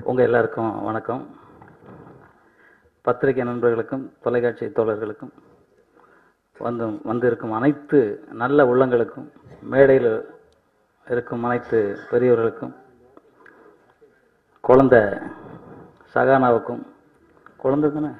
உங்கள் எல்லாருக்கும் வணக்கம் பத்திரிகை நண்பர்களுக்கும் தொலைக்காட்சி தோழர்களுக்கும் வந்து வந்திருக்கும் அனைத்து நல்ல உள்ளங்களுக்கும் மேடையில் இருக்கும் அனைத்து பெரியவர்களுக்கும் குழந்தை சகானாவுக்கும் குழந்தை தானே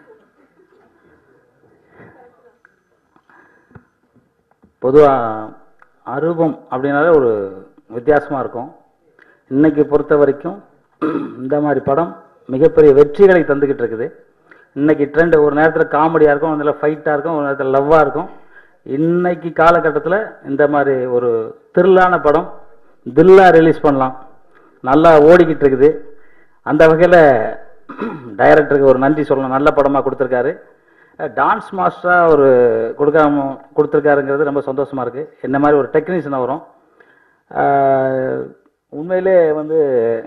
பொதுவாக அரூபம் அப்படின்னாலே ஒரு வித்தியாசமாக இருக்கும் இன்னைக்கு பொறுத்த வரைக்கும் இந்த மாதிரி படம் மிகப்பெரிய வெற்றிகளை தந்துக்கிட்டு இருக்குது இன்னைக்கு ட்ரெண்ட் ஒரு நேரத்தில் காமெடியாக இருக்கும் ஒரு நேரத்தில் ஃபைட்டாக இருக்கும் ஒரு நேரத்தில் லவ்வாக இருக்கும் இன்னைக்கு காலகட்டத்தில் இந்த மாதிரி ஒரு த்ரில்லான படம் தில்லா ரிலீஸ் பண்ணலாம் நல்லா ஓடிக்கிட்டு இருக்குது அந்த வகையில் டைரக்டருக்கு ஒரு நன்றி சொல்லணும் நல்ல படமாக கொடுத்துருக்காரு டான்ஸ் மாஸ்டராக ஒரு கொடுக்காம கொடுத்துருக்காருங்கிறது ரொம்ப சந்தோஷமாக இருக்குது என்ன மாதிரி ஒரு டெக்னீஷியன் வரும் ஆஹ் உண்மையிலே வந்து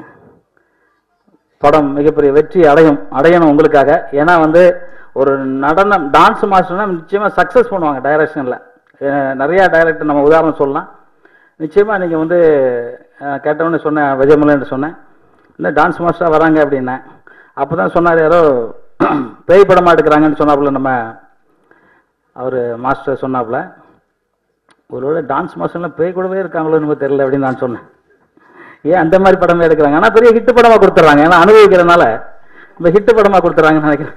படம் மிகப்பெரிய வெற்றி அடையும் அடையணும் உங்களுக்காக ஏன்னா வந்து ஒரு நடனம் டான்ஸ் மாஸ்டர்னா நிச்சயமாக சக்ஸஸ் பண்ணுவாங்க டைரக்ஷனில் நிறையா டைரக்டர் நம்ம உதாரணம் சொல்லலாம் நிச்சயமாக நீங்கள் வந்து அஹ், கேட்டவொடனே சொன்னேன் விஜயமலன் சொன்னேன் இந்த டான்ஸ் மாஸ்டராக வராங்க அப்படின்னேன் அப்போ தான் சொன்னார் யாரோ பேய் படமாக எடுக்கிறாங்கன்னு சொன்னாப்புல நம்ம அவர் மாஸ்டர் சொன்னாப்புல ஒருவேளை டான்ஸ் மாஸ்டர்லாம் பேய் கூடவே இருக்காங்களோ நம்ம தெரியல அப்படின்னு நான் சொன்னேன் ஏன் அந்த மாதிரி படமே எடுக்கிறாங்க ஆனால் பெரிய ஹிட் படமாக கொடுத்துட்றாங்க ஏன்னா அனுபவிக்கிறதுனால இந்த ஹிட் படமாக கொடுத்துட்றாங்கன்னு நினைக்கிறேன்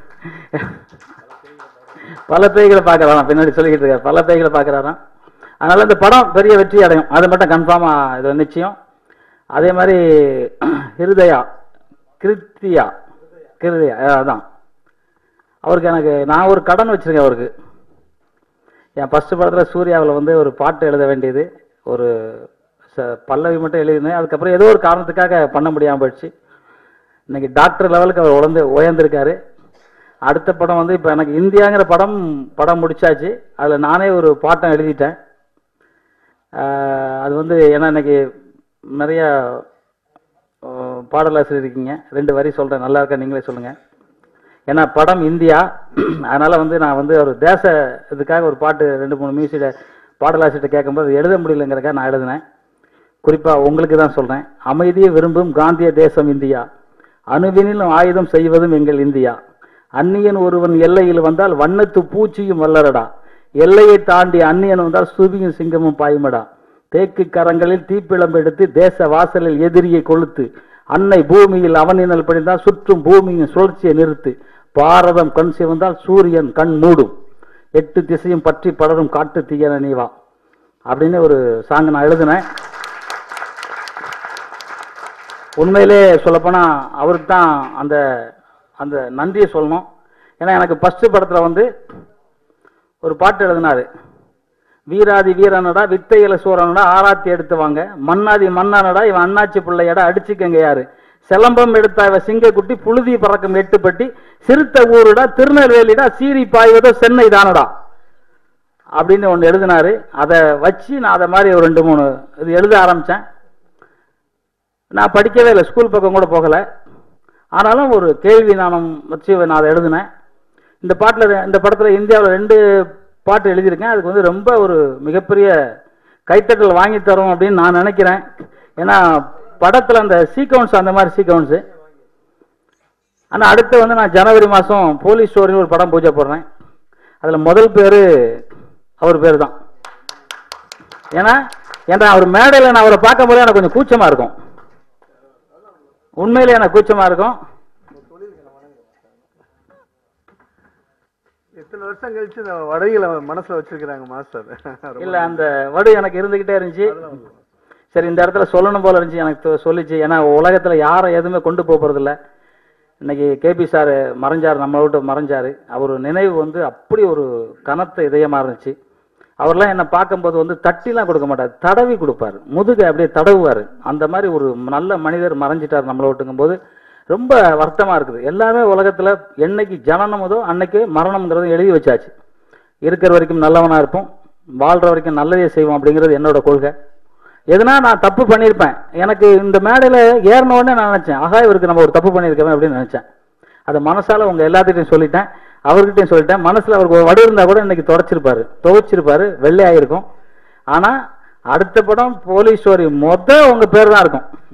பல பேய்களை பார்க்குறாராம் பின்னாடி சொல்லிக்கிட்டு இருக்காரு பல பேய்களை பார்க்குறாராம் அதனால இந்த படம் பெரிய வெற்றி அடையும் அது மட்டும் கன்ஃபார்மாக இது நிச்சயம் அதே மாதிரி ஹிருதயா கிருத்தியா கிருதயா அஹ் அதான் அவருக்கு எனக்கு நான் ஒரு கடன் வச்சிருக்கேன் அவருக்கு என் ஃபஸ்ட்டு படத்தில் சூர்யாவில் வந்து ஒரு பாட்டு எழுத வேண்டியது ஒரு ச- பல்லவி மட்டும் எழுதினேன் அதுக்கப்புறம் ஏதோ ஒரு காரணத்துக்காக பண்ண முடியாமல் போயிடுச்சு இன்னைக்கு டாக்டர் லெவலுக்கு அவர் உழந்து உயர்ந்திருக்காரு அடுத்த படம் வந்து இப்போ எனக்கு இந்தியாங்கிற படம் படம் முடிச்சாச்சு அதில் நானே ஒரு பாட்டம் எழுதிட்டேன் ஆஹ் அது வந்து ஏன்னா இன்னைக்கு நிறைய ஆஹ் பாடலாசிரியர் இருக்கீங்க ரெண்டு வரி சொல்கிறேன் நல்லா இருக்கா நீங்களே சொல்லுங்கள் ஏன்னா படம் இந்தியா அதனால வந்து நான் வந்து ஒரு தேச இதுக்காக ஒரு பாட்டு ரெண்டு மூணு மியூசிட பாடலாசிட்ட கேட்கும்போது எழுத முடியலங்கிறக்காக நான் எழுதினேன் குறிப்பாக உங்களுக்கு தான் சொல்கிறேன் அமைதியை விரும்பும் காந்திய தேசம் இந்தியா அணுவினிலும் ஆயுதம் செய்வதும் எங்கள் இந்தியா அந்நியன் ஒருவன் எல்லையில் வந்தால் வண்ணத்து பூச்சியும் வல்லரடா எல்லையை தாண்டி அந்நியன் வந்தால் சுபியும் சிங்கமும் பாயுமடா தேக்கு கரங்களில் தீப்பிழம்பு எடுத்து தேச வாசலில் எதிரியை கொளுத்து அன்னை பூமியில் அவனினல் படிந்தால் சுற்றும் பூமியின் சுழற்சியை நிறுத்து பாரதம் கண் சிவந்தால் சூரியன் கண் மூடும் எட்டு திசையும் பற்றி படரும் காட்டு தீயன நீவா அப்படின்னு ஒரு சாங் நான் எழுதினேன் உண்மையிலே சொல்லப்போனால் அவருக்கு தான் அந்த அந்த நன்றியை சொல்லணும் ஏன்னா எனக்கு ஃபஸ்ட்டு படத்தில் வந்து ஒரு பாட்டு எழுதினாரு வீராதி வீரனடா வித்தையில சூரனடா ஆராத்தி எடுத்து வாங்க மன்னாதி மன்னானடா இவன் அண்ணாச்சி பிள்ளையடா அடிச்சுக்கங்க யாரு சிலம்பம் எடுத்தா இவ சிங்கக்குட்டி புழுதி பறக்கும் எட்டுப்பட்டி சிறுத்த ஊருடா திருநெல்வேலிடா சீறி பாய்வதோ சென்னை தானடா அப்படின்னு ஒன்று எழுதினாரு அதை வச்சு நான் அதை மாதிரி ஒரு ரெண்டு மூணு இது எழுத ஆரம்பித்தேன் நான் படிக்கவே இல்லை ஸ்கூல் பக்கம் கூட போகலை ஆனாலும் ஒரு கேள்வி நாணம் வச்சு நான் அதை எழுதினேன் இந்த பாட்டில் இந்த படத்தில் இந்தியாவில் ரெண்டு பாட்டு எழுதியிருக்கேன் அதுக்கு வந்து ரொம்ப ஒரு மிகப்பெரிய கைத்தட்டல் வாங்கி தரும் அப்படின்னு நான் நினைக்கிறேன் ஏன்னா படத்தில் அந்த சீக்வன்ஸ் அந்த மாதிரி சீக்வன்ஸு ஆனால் அடுத்து வந்து நான் ஜனவரி மாதம் போலீஸ் ஸ்டோரின்னு ஒரு படம் பூஜை போடுறேன் அதில் முதல் பேர் அவர் பேர் தான் ஏன்னா ஏன்னா அவர் மேடையில் நான் அவரை பார்க்கும்போது எனக்கு கொஞ்சம் கூச்சமாக இருக்கும் உண்மையிலே எனக்கு கூச்சமாக இருக்கும் இத்தனை வருஷம் கழிச்சு இந்த வடைகளை மனசுல வச்சிருக்கிறாங்க மாஸ்டர் ரொம்ப இல்ல அந்த வடு எனக்கு இருந்துகிட்டே இருந்துச்சு சரி இந்த இடத்துல சொல்லணும் போல இருந்துச்சு எனக்கு தொ- சொல்லிச்சு ஏன்னா உலகத்துல யாரும் எதுவுமே கொண்டு போக போறது இல்ல இன்னைக்கு கேபி சார் மறைஞ்சார் நம்ம விட்டு மறைஞ்சாரு அவர் நினைவு வந்து அப்படி ஒரு கனத்த இதயமா இருந்துச்சு அவர்லாம் என்னை பார்க்கும்போது வந்து தட்டிலாம் கொடுக்க மாட்டார் தடவி கொடுப்பாரு முதுகை அப்படியே தடவுவார் அந்த மாதிரி ஒரு நல்ல மனிதர் மறைஞ்சிட்டார் நம்மளை விட்டுங்கும் போது ரொம்ப வருத்தமா இருக்குது எல்லாமே உலகத்துல என்னைக்கு ஜனனமதோ அன்னைக்கு மரணம்ங்கிறத எழுதி வச்சாச்சு இருக்கிற வரைக்கும் நல்லவனா இருப்போம் வாழ்ற வரைக்கும் நல்லதே செய்வோம் அப்படிங்கிறது என்னோட கொள்கை எதுனா நான் தப்பு பண்ணியிருப்பேன் எனக்கு இந்த மேடையில் ஏறின உடனே நான் நினச்சேன் ஆகா இவருக்கு நம்ம ஒரு தப்பு பண்ணியிருக்கோமே அப்படின்னு நினச்சேன் அதை மனசால உங்க எல்லாத்துட்டையும் சொல்லிட்டேன் அவர்கிட்டயும் சொல்லிட்டேன் மனசுல அவருக்கு ஒரு வடு இருந்தா கூட இன்னைக்கு தொடச்சிருப்பாரு துவைச்சிருப்பாரு வெள்ளையாயிருக்கும் ஆனா அடுத்த படம் போலீஸ் ஸ்டோரி மொத உங்க பேர் தான் இருக்கும்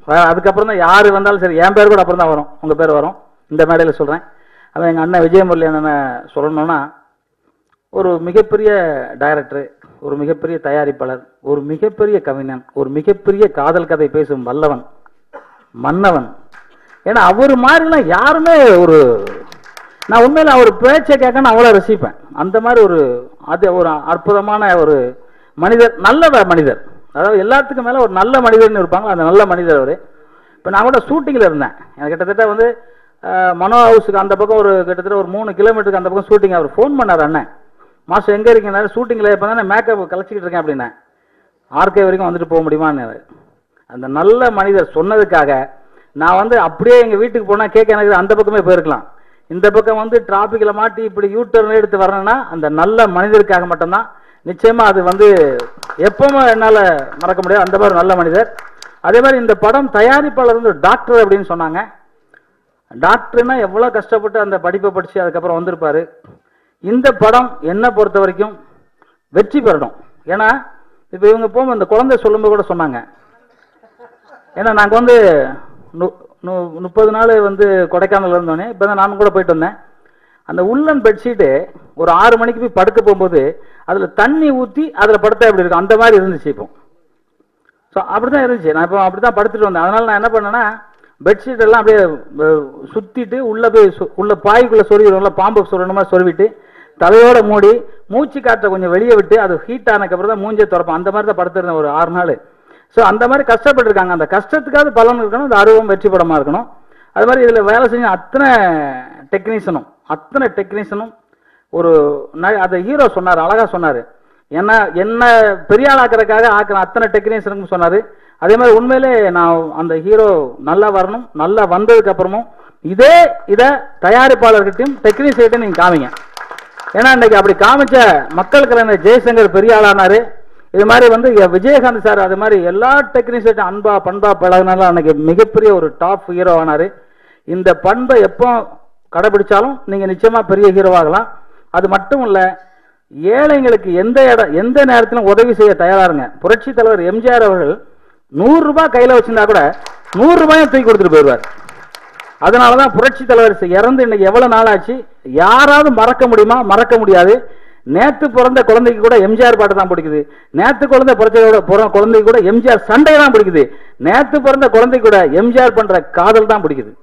அஹ் அதுக்கப்புறம் தான் யார் வந்தாலும் சரி என் பேர் கூட அப்புறம் தான் வரும் உங்கள் பேர் வரும் இந்த மேடையில் சொல்கிறேன் அவன் எங்கள் அண்ணன் விஜயமுரளி அண்ணனை சொல்லணும்னா ஒரு மிகப்பெரிய டைரக்டர் ஒரு மிகப்பெரிய தயாரிப்பாளர் ஒரு மிகப்பெரிய கவிஞன் ஒரு மிகப்பெரிய காதல் கதை பேசும் வல்லவன் மன்னவன் ஏன்னா அவர் மாதிரிலாம் யாருமே ஒரு நான் உண்மையில அவர் பேச்சை கேட்க நான் அவ்வளோ ரசிப்பேன் அந்த மாதிரி ஒரு அது ஒரு அற்புதமான ஒரு மனிதர் நல்ல வ- மனிதர் அதாவது எல்லாத்துக்கும் மேலே ஒரு நல்ல மனிதர்னு இருப்பாங்க அந்த நல்ல மனிதர் அவர் இப்போ நான் கூட ஷூட்டிங்கில் இருந்தேன் எனக்கு கிட்டத்தட்ட வந்து அஹ், மனோ ஹவுஸுக்கு அந்த பக்கம் ஒரு கிட்டத்தட்ட ஒரு மூணு கிலோமீட்டருக்கு அந்த பக்கம் ஷூட்டிங் அவர் ஃபோன் பண்ணார் அண்ணன் மாஸ்டர் எங்கே இருக்கீங்க ஷூட்டிங்கில் இப்போ தானே மேக்கப் கலைச்சிக்கிட்டு இருக்கேன் அப்படின்னேன் ஆர்கே வரைக்கும் வந்துட்டு போக முடியுமான்னு அந்த நல்ல மனிதர் சொன்னதுக்காக நான் வந்து அப்படியே எங்கள் வீட்டுக்கு போனால் கேட்க எனக்கு அந்த பக்கமே போயிருக்கலாம் இந்த பக்கம் வந்து டிராஃபிக்கில் மாட்டி இப்படி யூ டர்ன் எடுத்து வரணும்னா அந்த நல்ல மனிதருக்காக மட்டும்தான் நிச்சயமா அது வந்து எப்பவும் என்னால் மறக்க முடியாது அந்த மாதிரி நல்ல மனிதர் அதே மாதிரி இந்த படம் தயாரிப்பாளர் வந்து டாக்டர் அப்படின்னு சொன்னாங்க டாக்டர்னா எவ்வளோ கஷ்டப்பட்டு அந்த படிப்பை படித்து அதுக்கப்புறம் வந்திருப்பாரு இந்த படம் என்னை பொறுத்த வரைக்கும் வெற்றி பெறணும் ஏன்னா இப்போ இவங்க போகும்போது இந்த குழந்தை சொல்லும்போது கூட சொன்னாங்க ஏன்னா நாங்கள் வந்து நு- நு- முப்பது நாள் வந்து கொடைக்கானல் இருந்தோன்னே இப்போ தான் நான் கூட போயிட்டு வந்தேன் அந்த உள்ளன் பெட்ஷீட்டு ஒரு ஆறு மணிக்கு போய் படுக்க போகும்போது அதில் தண்ணி ஊற்றி அதில் படுத்தா எப்படி இருக்கும் அந்த மாதிரி இருந்துச்சு இப்போ ஸோ அப்படி தான் இருந்துச்சு நான் இப்போ அப்படி தான் படுத்துட்டு வந்தேன் அதனால நான் என்ன பண்ணேன்னா பெட்ஷீட் எல்லாம் அப்படியே அஹ், சுத்திட்டு உள்ள போய் சு- உள்ள பாய்க்குள்ள சொருவிடுவோம்ல பாம்பு சொருகிற மாதிரி சொருவிட்டு தலையோட மூடி மூச்சு காற்றை கொஞ்சம் வெளியே விட்டு அது ஹீட் ஆனதுக்கப்புறம் தான் மூஞ்சே திறப்போம் அந்த மாதிரி தான் படுத்திருந்தேன் ஒரு ஆறு நாள் ஸோ அந்த மாதிரி கஷ்டப்பட்டிருக்காங்க அந்த கஷ்டத்துக்காவது பலன் இருக்கணும் அந்த அருவம் வெற்றி படமா இருக்கணும் அது மாதிரி இதில் வேலை செஞ்ச அத்தனை டெக்னீஷியனும் அத்தனை டெக்னீஷியனும் ஒரு ந- அந்த ஹீரோ சொன்னார் அழகா சொன்னார் என்ன என்ன பெரிய ஆளாக்குறதுக்காக ஆக்குற அத்தனை டெக்னீஷியனுக்கும் சொன்னார் அதே மாதிரி உண்மையிலே நான் அந்த ஹீரோ நல்லா வரணும் நல்லா வந்ததுக்கு அப்புறமும் இதே இதை தயாரிப்பாளர்கிட்டையும் டெக்னீஷியன்கிட்டையும் நீங்கள் காமிங்க ஏன்னா இன்னைக்கு அப்படி காமிச்ச மக்கள் கலைஞர் ஜெய்சங்கர் பெரிய ஆளானாரு இது மாதிரி வந்து இங்க விஜயகாந்த் சார் அது மாதிரி எல்லா டெக்னீஷியன் அன்பா பண்பா பழகினாலும் அன்னைக்கு மிகப்பெரிய ஒரு டாப் ஹீரோ ஆனாரு இந்த பண்பை எப்போ கடைபிடிச்சாலும் நீங்க நிச்சயமா பெரிய ஹீரோ ஆகலாம் அது மட்டும் இல்ல ஏழைங்களுக்கு எந்த இடம் எந்த நேரத்திலும் உதவி செய்ய தயாராருங்க புரட்சி தலைவர் எம்ஜிஆர் அவர்கள் நூறு ரூபாய் கையில வச்சிருந்தா கூட நூறு ரூபாயும் தூக்கி கொடுத்துட்டு போயிடுவார் அதனால தான் புரட்சி தலைவர் சி- இறந்து இன்னைக்கு எவ்வளவு நாள் ஆச்சு யாராவது மறக்க முடியுமா மறக்க முடியாது நேத்து பிறந்த குழந்தைக்கு கூட எம்ஜிஆர் பாட்டு தான் பிடிக்குது நேத்து குழந்தை பிறந்ததோட பிற- குழந்தைக்கு கூட எம்ஜிஆர் சண்டை தான் பிடிக்குது நேத்து பிறந்த குழந்தைக்கு கூட எம்ஜிஆர் பண்ற காதல் தான் பிடிக்குது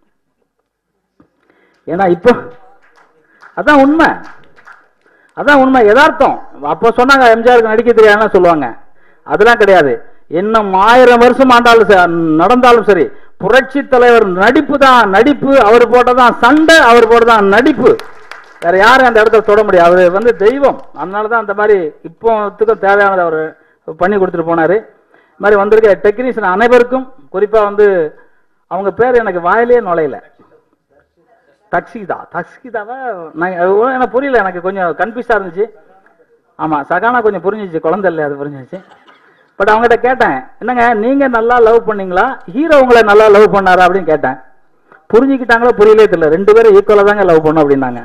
ஏன்னா இப்போ அதான் உண்மை அதான் உண்மை யதார்த்தம் அப்போ சொன்னாங்க எம்ஜிஆருக்கு நடிக்க தெரியாதுன்னு சொல்லுவாங்க அதெல்லாம் கிடையாது இன்னும் ஆயிரம் வருஷம் ஆண்டாலும் சரி, நடந்தாலும் சரி புரட்சி தலைவர் நடிப்பு தான் நடிப்பு அவர் போட்டதான் சண்டை அவர் போட்டதான் நடிப்பு வேற யாரும் அந்த இடத்துல தொட முடியாது அவர் வந்து தெய்வம் அதனால தான் அந்த மாதிரி இப்போத்துக்கும் தேவையானதை அவர் பண்ணி கொடுத்துட்டு போனாரு இது மாதிரி வந்திருக்க டெக்னீஷியன் அனைவருக்கும் குறிப்பா வந்து அவங்க பேர் எனக்கு வாயிலே நுழையல தக்ஷிதா தக்ஷிதாவா நான் அது ஒண்ணும் எனக்கு புரியல எனக்கு கொஞ்சம் கன்ஃபியூஸாக இருந்துச்சு ஆமாம் சகானா கொஞ்சம் புரிஞ்சிச்சு குழந்தை இல்லை அது புரிஞ்சிச்சு பட் அவங்ககிட்ட கேட்டேன் என்னங்க நீங்கள் நல்லா லவ் பண்ணீங்களா ஹீரோ உங்களை நல்லா லவ் பண்ணாரா அப்படின்னு கேட்டேன் புரிஞ்சுக்கிட்டாங்களோ புரியலே தெரியல ரெண்டு பேரும் ஈக்குவலாக தாங்க லவ் பண்ணோம் அப்படின்னாங்க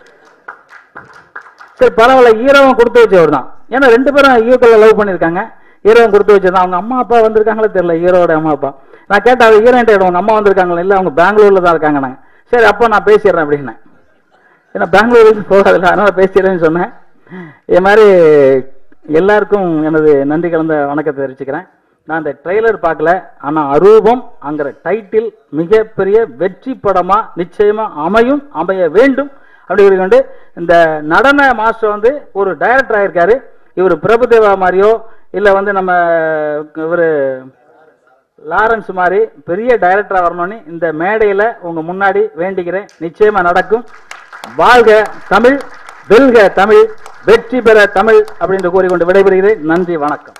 சரி பரவாயில்ல ஹீரோவும் கொடுத்து வச்சவர் தான் ஏன்னா ரெண்டு பேரும் ஈக்குவலாக லவ் பண்ணியிருக்காங்க ஹீரோவும் கொடுத்து வச்சது அவங்க அம்மா அப்பா வந்திருக்காங்களோ தெரியல ஹீரோட அம்மா அப்பா நான் கேட்டேன் அவங்க ஹீரோயின் உங்க அம்மா வந்திருக்காங்களா இல்லை அவங்க பெங்களூர்ல தான் இருக்காங்க நாங்கள் சரி அப்போ நான் பேசிடுறேன் அப்படின்னேன் ஏன்னா பெங்களூருக்கு போகாதுல்ல அதனால பேசிடுறேன்னு சொன்னேன் இது மாதிரி எல்லாருக்கும் எனது நன்றி கலந்த வணக்கத்தை தெரிவிச்சுக்கிறேன் நான் இந்த ட்ரெய்லர் பார்க்கல ஆனா அரூபம் அங்கிற டைட்டில் மிகப்பெரிய வெற்றி படமா நிச்சயமா அமையும் அமைய வேண்டும் அப்படி கொண்டு இந்த நடன மாஸ்டர் வந்து ஒரு டைரக்டர் ஆயிருக்காரு இவர் பிரபுதேவா மாதிரியோ இல்ல வந்து நம்ம இவர் லாரன்ஸ் மாதிரி பெரிய டைரக்டரா வரணும்னு இந்த மேடையில உங்க முன்னாடி வேண்டிக்கிறேன் நிச்சயமா நடக்கும் வாழ்க தமிழ் வெல்க தமிழ் வெற்றி பெற தமிழ் அப்படின்னு கூறிக்கொண்டு விடைபெறுகிறேன் நன்றி வணக்கம்